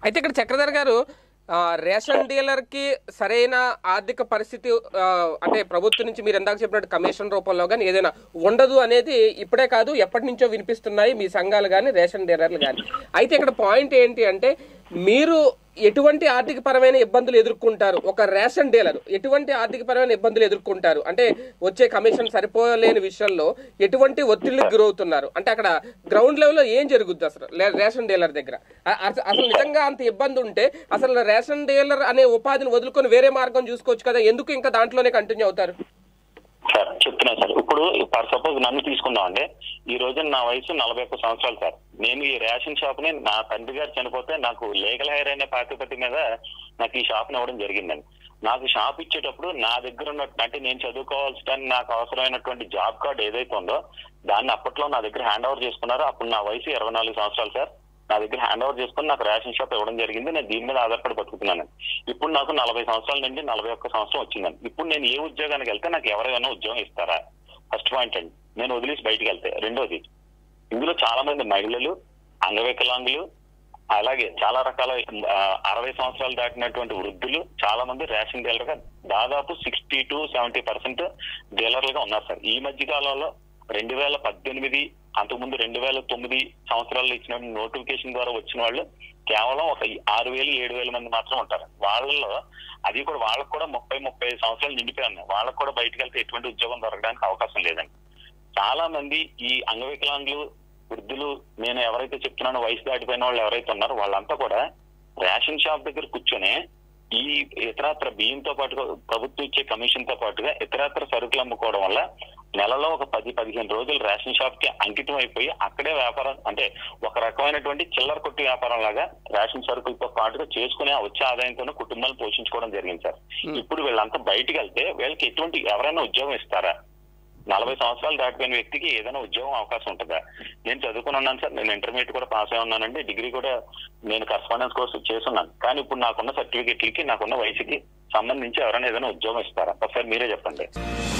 అయితే ఇక్కడ చక్రధర్ గారు ఆ, రేషన్ డీలర్కి సరైన ఆర్థిక పరిస్థితి ఆ, అంటే ప్రభుత్వం నుంచి మీరు ఎందాక చెప్పినట్టు కమిషన్ రూపంలో కానీ ఏదైనా ఉండదు అనేది ఇప్పుడే కాదు ఎప్పటి నుంచో వినిపిస్తున్నాయి మీ సంఘాలు కానీ రేషన్ డీలర్లు కానీ అయితే ఇక్కడ పాయింట్ ఏంటి అంటే మీరు ఎటువంటి ఆర్థిక పరమైన ఇబ్బందులు ఎదుర్కొంటారు ఒక రేషన్ డీలర్ ఎటువంటి ఆర్థిక పరమైన ఇబ్బందులు ఎదుర్కొంటారు అంటే వచ్చే కమిషన్ సరిపోలేని విషయంలో ఎటువంటి ఒత్తిడికి గురవుతున్నారు అంటే అక్కడ గ్రౌండ్ లెవెల్లో ఏం జరుగుద్ది అసలు లే- రేషన్ డీలర్ దగ్గర అ- అస- అసలు నిజంగా అంత ఇబ్బంది ఉంటే అసలు రేషన్ డీలర్ అనే ఉపాధిని వదులుకొని వేరే మార్గం చూసుకోవచ్చు కదా ఎందుకు ఇంకా దాంట్లోనే కంటిన్యూ అవుతారు సార్ చెప్తున్నా సార్ ఇప్పుడు ఫర్ సపోజ్ నన్ను తీసుకుందాం అండి ఈ రోజు నా వయసు నలభై ఒక్క సంవత్సరాలు సార్ నేను ఈ రేషన్ షాప్ ని నా తండ్రి గారు చనిపోతే నాకు లీగల్ హైర్ అనే ప్రాతిపత్తి మీద నాకు ఈ షాప్ ని ఇవ్వడం జరిగిందండి నాకు షాప్ ఇచ్చేటప్పుడు నా దగ్గర ఉన్న అంటే నేను చదువుకోవాల్సిన నాకు అవసరమైనటువంటి జాబ్ కార్డ్ ఏదైతే ఉందో దాన్ని అప్పట్లో నా దగ్గర హ్యాండ్ ఓవర్ చేసుకున్నారు అప్పుడు నా వయసు ఇరవై నాలుగు సంవత్సరాలు సార్ నా దగ్గర హ్యాండ్ ఓవర్ చేసుకుని నాకు రేషన్ షాప్ ఇవ్వడం జరిగింది నేను దీని మీద ఆధారపడి బతుకుతున్నాను ఇప్పుడు నాకు నలభై సంవత్సరాల నుండి నలభై ఒక్క సంవత్సరం వచ్చిందండి ఇప్పుడు నేను ఏ ఉద్యోగానికి వెళ్తే నాకు ఎవరైనా ఉద్యోగం ఇస్తారా ఫస్ట్ పాయింట్ అండి నేను వదిలేసి బయటికి వెళ్తే రెండోది ఇందులో చాలా మంది మహిళలు అంగవికలాంగులు అలాగే చాలా రకాల ఆ, అరవై సంవత్సరాలు దాటినటువంటి వృద్ధులు చాలా మంది రేషన్ డీలర్ గా దాదాపు సిక్స్టీ టు సెవెంటీ పర్సెంట్ డీలర్లుగా ఉన్నారు సార్ ఈ మధ్య కాలంలో రెండు వేల పద్దెనిమిది అంతకుముందు రెండు వేల తొమ్మిది సంవత్సరాల్లో ఇచ్చిన నోటిఫికేషన్ ద్వారా వచ్చిన వాళ్ళు కేవలం ఒక ఆరు వేలు ఏడు వేల మంది మాత్రం ఉంటారు వాళ్ళలో అది కూడా వాళ్ళకు కూడా ముప్పై ముప్పై ఐదు సంవత్సరాలు నిండిపోయి ఉన్నాయి వాళ్ళకు కూడా బయటకు వెళ్తే ఎటువంటి ఉద్యోగం దొరకడానికి అవకాశం లేదండి చాలా మంది ఈ అంగవికలాంగులు వృద్ధులు నేను ఎవరైతే చెప్తున్నానో వయసు దాటిపోయిన వాళ్ళు ఎవరైతే ఉన్నారో వాళ్ళంతా కూడా రేషన్ షాప్ దగ్గర కూర్చొని ఈ ఇతరత్ర బియ్యంతో పాటుగా ప్రభుత్వం ఇచ్చే కమిషన్ తో పాటుగా ఇతరత్ర సరుకులు అమ్ముకోవడం వల్ల నెలలో ఒక పది పదిహేను రోజులు రేషన్ షాప్ కి అంకితం అయిపోయి అక్కడే వ్యాపారం అంటే ఒక రకమైనటువంటి చిల్లర కొట్టు వ్యాపారం లాగా రేషన్ సరుకులతో పాటుగా చేసుకునే ఆ వచ్చే ఆదాయంతోనే కుటుంబాలు పోషించుకోవడం జరిగింది సార్ ఇప్పుడు వీళ్ళంతా బయటికి వెళ్తే వీళ్ళకి ఎటువంటి ఎవరైనా ఉద్యోగం ఇస్తారా నలభై సంవత్సరాలు దాటిపోయిన వ్యక్తికి ఏదైనా ఉద్యోగం అవకాశం ఉంటుందా నేను చదువుకుని ఉన్నాను సార్ నేను ఇంటర్మీడియట్ కూడా పాస్ అయి ఉన్నానండి డిగ్రీ కూడా నేను కరస్పాండెన్స్ కోర్సు చేస్తున్నాను కానీ ఇప్పుడు నాకున్న సర్టిఫికెట్లకి నాకున్న వయసుకి సంబంధించి ఎవరైనా ఏదైనా ఉద్యోగం ఇస్తారా ఒకసారి మీరే చెప్పండి